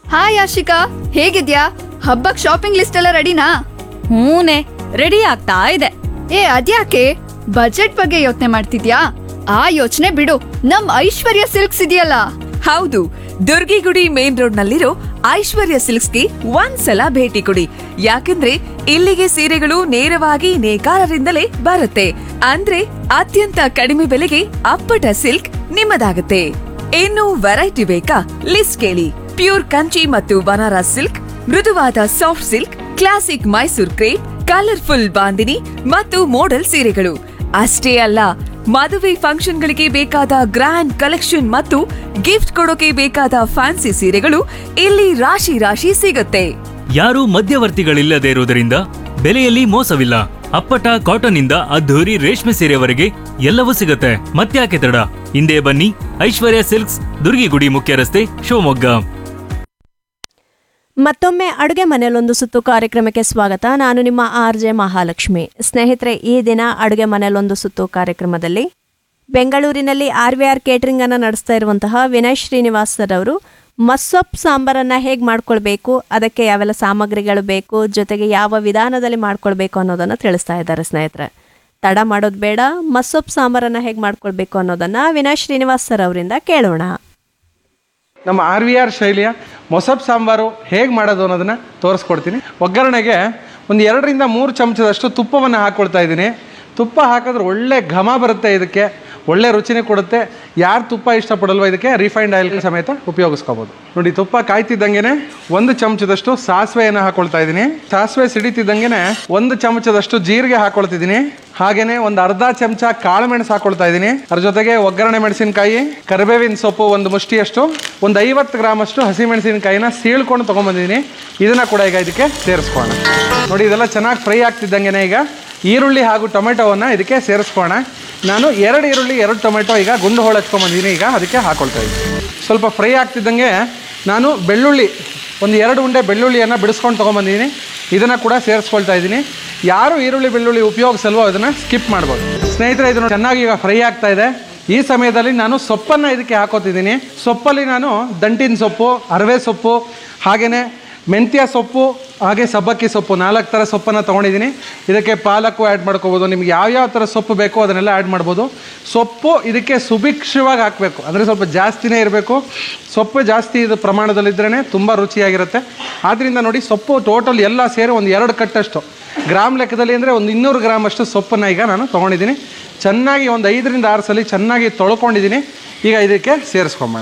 hi Ashika ಹೇಗಿದ್ಯಾ ಹಬ್ಬಕ್ shopping list ಎಲ್ಲ ರೆಡಿನಾ ಹೂನೆ ರೆಡಿ ಆಗ್ತಾ ಇದೆ ಏ ಅದ್ಯಾಕೆ ಬಜೆಟ್ ಬಗ್ಗೆ ಯೋಚನೆ ಮಾಡ್ತಿದ್ಯಾ ಆ ಯೋಚನೆ ಬಿಡು ನಮ್ ಐಶ್ವರ್ಯ ಸಿಲ್ಕ್ಸ್ ಇದೆಯಲ್ಲ ಹೌದು ದುರ್ಗಿಗುಡಿ ಮೇನ್ ರೋಡ್ ನಲ್ಲಿರೋ ಐಶ್ವರ್ಯ ಸಿಲ್ಕ್ಸ್ಗೆ ಒಂದ್ಸಲ ಭೇಟಿ ಕೊಡಿ ಯಾಕಂದ್ರೆ ಇಲ್ಲಿಗೆ ಸೀರೆಗಳು ನೇರವಾಗಿ ನೇಕಾರರಿಂದಲೇ ಬರುತ್ತೆ ಅಂದ್ರೆ ಅತ್ಯಂತ ಕಡಿಮೆ ಬೆಲೆಗೆ ಅಪ್ಪಟ ಸಿಲ್ಕ್ ನಿಮ್ಮದಾಗುತ್ತೆ ಇನ್ನು ವೆರೈಟಿ ಬೇಕಾ ಲಿಸ್ಟ್ ಕೇಳಿ ಪ್ಯೂರ್ ಕಂಚಿ ಮತ್ತು ಬನಾರಸ್ ಸಿಲ್ಕ್ ಮೃದುವಾದ soft silk classic Mysore crepe colourful bandhani ಮತ್ತು ಮೋಡಲ್ ಸೀರೆಗಳು ಅಷ್ಟೇ ಅಲ್ಲ ಮದುವೆ ಫಂಕ್ಷನ್ಗಳಿಗೆ ಬೇಕಾದ ಗ್ರ್ಯಾಂಡ್ ಕಲೆಕ್ಷನ್ ಮತ್ತು ಗಿಫ್ಟ್ ಕೊಡೋಕೆ ಬೇಕಾದ ಫ್ಯಾನ್ಸಿ ಸೀರೆಗಳು ಇಲ್ಲಿ ರಾಶಿ ರಾಶಿ ಸಿಗುತ್ತೆ ಯಾರೂ ಮಧ್ಯವರ್ತಿಗಳಿಲ್ಲದೆ ಇರುವುದರಿಂದ ಬೆಲೆಯಲ್ಲಿ ಮೋಸವಿಲ್ಲ ಅಪ್ಪಟ ಕಾಟನ್ ಇಂದ ಅದ್ಧೂರಿ ರೇಷ್ಮೆ ಸೀರೆವರೆಗೆ ಎಲ್ಲವೂ ಸಿಗುತ್ತೆ ಮತ್ತ್ಯಾಕೆ ತಡ ಹಿಂದೆ ಬನ್ನಿ ಐಶ್ವರ್ಯ ಸಿಲ್ಕ್ಸ್ ದುರ್ಗಿಗುಡಿ ಮುಖ್ಯ ರಸ್ತೆ ಶಿವಮೊಗ್ಗ ಮತ್ತೊಮ್ಮೆ ಅಡುಗೆ ಮನೆಯಲ್ಲೊಂದು ಸುತ್ತು ಕಾರ್ಯಕ್ರಮಕ್ಕೆ ಸ್ವಾಗತ ನಾನು ನಿಮ್ಮ ಆರ್ ಜೆ ಮಹಾಲಕ್ಷ್ಮಿ ಸ್ನೇಹಿತರೆ ಈ ದಿನ ಅಡುಗೆ ಮನೆಯಲ್ಲೊಂದು ಸುತ್ತು ಕಾರ್ಯಕ್ರಮದಲ್ಲಿ ಬೆಂಗಳೂರಿನಲ್ಲಿ ಆರ್ ವಿ ಆರ್ ಕೇಟರಿಂಗ್ ಅನ್ನು ನಡೆಸ್ತಾ ಇರುವಂತಹ ವಿನಯ್ ಶ್ರೀನಿವಾಸ್ ಸರ್ ಅವರು ಮಸ್ಸೊಪ್ಪು ಸಾಂಬಾರನ್ನು ಹೇಗೆ ಮಾಡ್ಕೊಳ್ಬೇಕು ಅದಕ್ಕೆ ಯಾವೆಲ್ಲ ಸಾಮಗ್ರಿಗಳು ಬೇಕು ಜೊತೆಗೆ ಯಾವ ವಿಧಾನದಲ್ಲಿ ಮಾಡ್ಕೊಳ್ಬೇಕು ಅನ್ನೋದನ್ನು ತಿಳಿಸ್ತಾ ಇದ್ದಾರೆ ಸ್ನೇಹಿತರೆ ತಡ ಮಾಡೋದು ಬೇಡ ಮಸ್ಸೊಪ್ಪು ಸಾಂಬಾರನ್ನು ಹೇಗೆ ಮಾಡ್ಕೊಳ್ಬೇಕು ಅನ್ನೋದನ್ನು ವಿನಯ್ ಶ್ರೀನಿವಾಸ್ ಸರ್ ಅವರಿಂದ ಕೇಳೋಣ ನಮ್ಮ ಆರ್ ವಿ ಆರ್ ಶೈಲಿಯ ಮೊಸಪ್ ಸಾಂಬಾರು ಹೇಗೆ ಮಾಡೋದು ಅನ್ನೋದನ್ನು ತೋರಿಸ್ಕೊಡ್ತೀನಿ ಒಗ್ಗರಣೆಗೆ ಒಂದು ಎರಡರಿಂದ ಮೂರು ಚಮಚದಷ್ಟು ತುಪ್ಪವನ್ನು ಹಾಕ್ಕೊಳ್ತಾ ಇದ್ದೀನಿ ತುಪ್ಪ ಹಾಕಿದ್ರೆ ಒಳ್ಳೆ ಘಮ ಬರುತ್ತೆ ಇದಕ್ಕೆ ಒಳ್ಳೆ ರುಚಿನೇ ಕೊಡುತ್ತೆ ಯಾರು ತುಪ್ಪ ಇಷ್ಟಪಡಲ್ವೋ ಇದಕ್ಕೆ ರಿಫೈನ್ಡ್ ಆಯಿಲ್ ಸಮೇತ ಉಪಯೋಗಿಸ್ಕೋಬೋದು ನೋಡಿ ತುಪ್ಪ ಕಾಯ್ತಿದ್ದಂಗೆ ಒಂದು ಚಮಚದಷ್ಟು ಸಾಸಿವೆಯನ್ನು ಹಾಕೊಳ್ತಾ ಇದ್ದೀನಿ ಸಾಸಿವೆ ಸಿಡಿತಿದ್ದಂಗೆ ಒಂದು ಚಮಚದಷ್ಟು ಜೀರಿಗೆ ಹಾಕೊಳ್ತಿದ್ದೀನಿ ಹಾಗೇನೆ ಒಂದು ಅರ್ಧ ಚಮಚ ಕಾಳು ಮೆಣಸು ಹಾಕೊಳ್ತಾ ಇದ್ದೀನಿ ಅದ್ರ ಜೊತೆಗೆ ಒಗ್ಗರಣೆ ಮೆಣಸಿನಕಾಯಿ ಕರಿಬೇವಿನ ಸೊಪ್ಪು ಒಂದು ಮುಷ್ಟಿಯಷ್ಟು ಒಂದು ಐವತ್ತು ಗ್ರಾಮ್ ಅಷ್ಟು ಹಸಿ ಮೆಣಸಿನಕಾಯಿನ ಸೀಳ್ಕೊಂಡು ತೊಗೊಂಬಂದಿದ್ದೀನಿ ಇದನ್ನ ಕೂಡ ಈಗ ಇದಕ್ಕೆ ಸೇರಿಸ್ಕೋಣ ನೋಡಿ ಇದೆಲ್ಲ ಚೆನ್ನಾಗಿ ಫ್ರೈ ಆಗ್ತಿದ್ದಂಗೆ ಈಗ ಈರುಳ್ಳಿ ಹಾಗೂ ಟೊಮೆಟೊವನ್ನು ಇದಕ್ಕೆ ಸೇರಿಸ್ಕೋಣ ನಾನು ಎರಡು ಈರುಳ್ಳಿ ಎರಡು ಟೊಮೆಟೊ ಈಗ ಗುಂಡು ಹೋಳು ಹಚ್ಕೊಂಬಂದಿದ್ದೀನಿ ಈಗ ಅದಕ್ಕೆ ಹಾಕೊಳ್ತಾ ಇದ್ದೀನಿ ಸ್ವಲ್ಪ ಫ್ರೈ ಆಗ್ತಿದ್ದಂಗೆ ನಾನು ಬೆಳ್ಳುಳ್ಳಿ ಒಂದು ಎರಡು ಉಂಡೆ ಬೆಳ್ಳುಳ್ಳಿಯನ್ನು ಬಿಡಿಸ್ಕೊಂಡು ತೊಗೊಂಬಂದಿದ್ದೀನಿ ಇದನ್ನು ಕೂಡ ಸೇರಿಸ್ಕೊಳ್ತಾ ಇದ್ದೀನಿ ಯಾರು ಈರುಳ್ಳಿ ಬೆಳ್ಳುಳ್ಳಿ ಉಪಯೋಗಿಸಲ್ವೋ ಅದನ್ನು ಸ್ಕಿಪ್ ಮಾಡ್ಬೋದು ಸ್ನೇಹಿತರೆ ಇದನ್ನು ಚೆನ್ನಾಗಿ ಈಗ ಫ್ರೈ ಆಗ್ತಾ ಇದೆ ಈ ಸಮಯದಲ್ಲಿ ನಾನು ಸೊಪ್ಪನ್ನು ಇದಕ್ಕೆ ಹಾಕೋತಿದ್ದೀನಿ ಸೊಪ್ಪಲ್ಲಿ ನಾನು ದಂಟಿನ ಸೊಪ್ಪು ಅರವೆ ಸೊಪ್ಪು ಹಾಗೆಯೇ ಮೆಂತ್ಯ ಸೊಪ್ಪು ಹಾಗೆ ಸಬ್ಬಕ್ಕಿ ಸೊಪ್ಪು ನಾಲ್ಕು ಥರ ಸೊಪ್ಪನ್ನು ತೊಗೊಂಡಿದ್ದೀನಿ ಇದಕ್ಕೆ ಪಾಲಕ್ಕು ಆ್ಯಡ್ ಮಾಡ್ಕೋಬೋದು ನಿಮ್ಗೆ ಯಾವ್ಯಾವ ಥರ ಸೊಪ್ಪು ಬೇಕೋ ಅದನ್ನೆಲ್ಲ ಆ್ಯಡ್ ಮಾಡ್ಬೋದು ಸೊಪ್ಪು ಇದಕ್ಕೆ ಸುಭಿಕ್ಷವಾಗಿ ಹಾಕಬೇಕು ಅಂದರೆ ಸ್ವಲ್ಪ ಜಾಸ್ತಿನೇ ಇರಬೇಕು ಸೊಪ್ಪು ಜಾಸ್ತಿ ಇದು ಪ್ರಮಾಣದಲ್ಲಿದ್ರೇ ತುಂಬ ರುಚಿಯಾಗಿರುತ್ತೆ ಆದ್ದರಿಂದ ನೋಡಿ ಸೊಪ್ಪು ಟೋಟಲ್ ಎಲ್ಲ ಸೇರಿ ಒಂದು ಎರಡು ಕಟ್ಟಷ್ಟು ಗ್ರಾಮ್ ಲೆಕ್ಕದಲ್ಲಿ ಅಂದರೆ ಒಂದು ಇನ್ನೂರು ಗ್ರಾಮ್ ಅಷ್ಟು ಸೊಪ್ಪನ್ನು ಈಗ ನಾನು ತೊಗೊಂಡಿದ್ದೀನಿ ಚೆನ್ನಾಗಿ ಒಂದು ಐದರಿಂದ ಆರು ಸಲ ಚೆನ್ನಾಗಿ ತೊಳ್ಕೊಂಡಿದ್ದೀನಿ ಈಗ ಇದಕ್ಕೆ ಸೇರಿಸ್ಕೊಂಬೋಣ